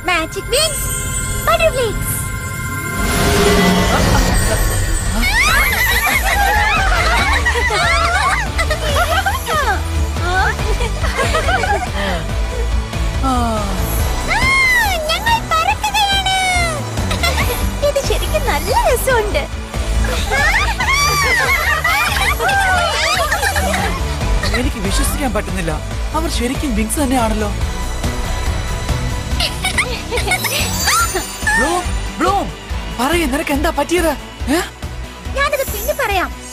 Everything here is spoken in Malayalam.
മാജിക് വിങ്സ് ബട്ടർഫ്ലൈസ് ഞങ്ങൾ പറക്കുകയാണ് ഇത് ശരിക്കും നല്ല രസമുണ്ട് എനിക്ക് വിശ്വസിക്കാൻ പറ്റുന്നില്ല അവർ ശരിക്കും വിങ്സ് തന്നെയാണല്ലോ ബ്ലൂം ബ്ലൂം പറയേ നിനക്ക് എന്താ പറ്റിയത് ഏ? ഞാനത് പിന്നെ പറയാം